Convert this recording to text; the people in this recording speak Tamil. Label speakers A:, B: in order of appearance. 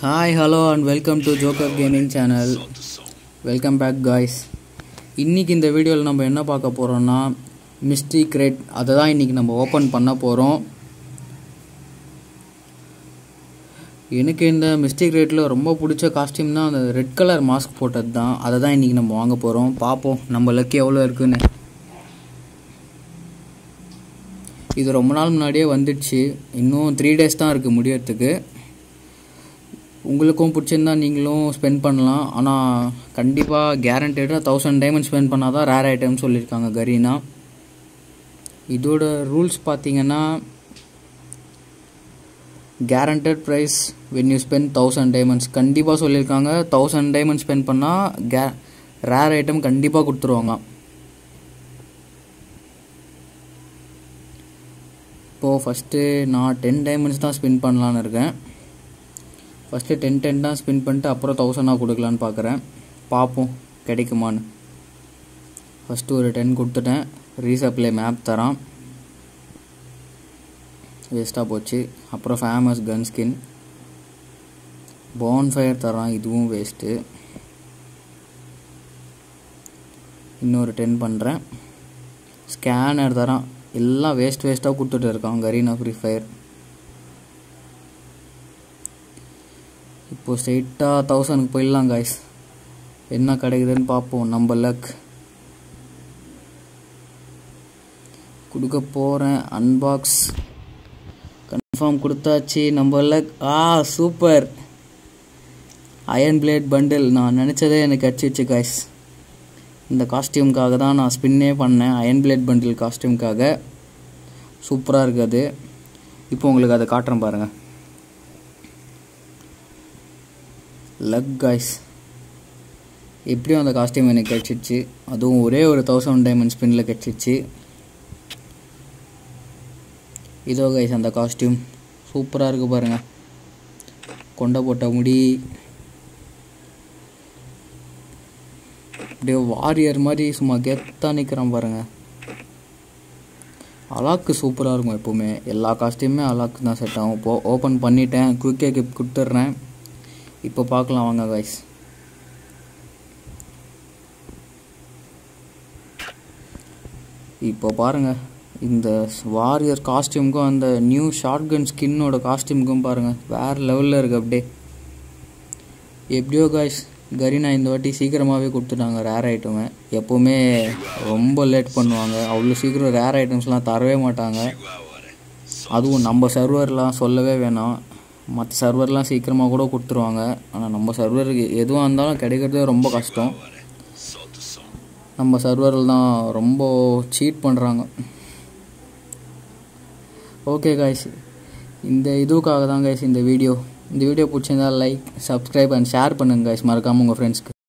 A: hi hello and welcome to Joker Gaming channel welcome back guys இன்றைக்கி இந்த வீடியோவில் நம்ம என்ன பார்க்க போகிறோம்னா மிஸ்ட்ரி கிரேட் அதை தான் இன்றைக்கி நம்ம ஓப்பன் பண்ண போகிறோம் எனக்கு இந்த மிஸ்ட்ரி கிரேட்டில் ரொம்ப பிடிச்ச காஸ்டியூம் தான் அந்த ரெட் கலர் மாஸ்க் போட்டது தான் அதை தான் இன்றைக்கி நம்ம வாங்க போகிறோம் பார்ப்போம் நம்ம லக்கு எவ்வளோ இருக்குன்னு இது ரொம்ப நாள் முன்னாடியே வந்துடுச்சு இன்னும் த்ரீ டேஸ் தான் இருக்குது முடியறதுக்கு உங்களுக்கும் பிடிச்சிருந்தா நீங்களும் ஸ்பெண்ட் பண்ணலாம் ஆனால் கண்டிப்பாக கேரண்டடாக தௌசண்ட் டைமண்ட் ஸ்பெண்ட் பண்ணால் தான் ரேர் ஐட்டம் சொல்லியிருக்காங்க கரீனா இதோட ரூல்ஸ் பார்த்தீங்கன்னா guaranteed prize when you spend thousand diamonds கண்டிப்பாக சொல்லியிருக்காங்க தௌசண்ட் டைமண்ட் ஸ்பெண்ட் பண்ணால் கே ரேர் ஐட்டம் கண்டிப்பாக கொடுத்துருவாங்க இப்போது ஃபஸ்ட்டு நான் டென் டைமண்ட்ஸ் தான் ஸ்பெண்ட் பண்ணலான்னு இருக்கேன் ஃபஸ்ட்டு டென் டென் தான் ஸ்பின் பண்ணிட்டு அப்புறம் தௌசண்டாக கொடுக்கலான்னு பார்க்குறேன் பார்ப்போம் கிடைக்குமான்னு ஃபஸ்ட்டு ஒரு டென் கொடுத்துட்டேன் ரீசப்ளை மேப் தரான் வேஸ்ட்டாக போச்சு அப்புறம் ஃபேமஸ் கன் ஸ்கின் பான்ஃபயர் தரான் இதுவும் வேஸ்ட்டு இன்னொரு டென் பண்ணுறேன் ஸ்கேனர் தரான் எல்லாம் வேஸ்ட் வேஸ்ட்டாக கொடுத்துட்டு இருக்கான் கரீனா ஃப்ரீ ஃபயர் இப்போ ஸ்ட்ரெயிட்டாக தௌசண்ட்க்கு போயிடலாம் காய்ஸ் என்ன கிடைக்குதுன்னு பார்ப்போம் நம்ம லக் கொடுக்க போகிறேன் அன்பாக்ஸ் கன்ஃபார்ம் கொடுத்தாச்சு நம்ம லக் ஆ சூப்பர் அயன் பிளேட் பண்டில் நான் நினச்சதே எனக்கு கிடச்சிச்சு காய்ஸ் இந்த காஸ்டியூம்காக தான் நான் ஸ்பின்னே பண்ணேன் அயன் பிளேட் பண்டில் காஸ்டியூம்காக சூப்பராக இருக்குது இப்போ உங்களுக்கு அதை காட்டுறேன் பாருங்கள் லக் காய்ஸ் எப்படியும் அந்த காஸ்டியூம் எனக்கு கிடச்சிச்சு அதுவும் ஒரே ஒரு தௌசண்ட் டைமண்ட் ஸ்பின்னில் கிடச்சிச்சு இதோ கைஸ் அந்த காஸ்டியூம் சூப்பராக இருக்குது பாருங்கள் கொண்டை போட்ட முடி அப்படியே வாரியர் மாதிரி சும்மா கெத்தாக நிற்கிறான் பாருங்கள் அலாக்கு சூப்பராக இருக்கும் எப்போவுமே எல்லா காஸ்டியூமே அலாக்கு தான் செட் ஆகும் இப்போது ஓப்பன் பண்ணிட்டேன் குயிக்கே கிப் கொடுத்துட்றேன் இப்போ பார்க்கலாம் வாங்க கைஸ் இப்போ பாருங்கள் இந்த வாரியர் காஸ்டியூமுக்கும் அந்த நியூ ஷார்ட் கன் ஸ்கின்னோட காஸ்டியூமுக்கும் பாருங்கள் வேறு லெவலில் இருக்குது அப்படியே எப்படியோ காய்ஸ் கரீனா இந்த வாட்டி சீக்கிரமாகவே கொடுத்துட்டாங்க ரேர் ஐட்டமை எப்போவுமே ரொம்ப லேட் பண்ணுவாங்க அவ்வளோ சீக்கிரம் ரேர் ஐட்டம்ஸ்லாம் தரவே மாட்டாங்க அதுவும் நம்ம சர்வர்லாம் சொல்லவே வேணாம் மற்ற சர்வர்லாம் சீக்கிரமாக கூட கொடுத்துருவாங்க ஆனால் நம்ம சர்வருக்கு எதுவாக இருந்தாலும் கிடைக்கிறதே ரொம்ப கஷ்டம் நம்ம சர்வரில் தான் ரொம்ப சீட் பண்ணுறாங்க ஓகே காய்ஸ் இந்த இதுக்காக தான் கைஸ் இந்த வீடியோ இந்த வீடியோ பிடிச்சிருந்தா லைக் சப்ஸ்கிரைப் அண்ட் ஷேர் பண்ணுங்கள் கைஸ் மறக்காமல் உங்கள் ஃப்ரெண்ட்ஸ்க்கு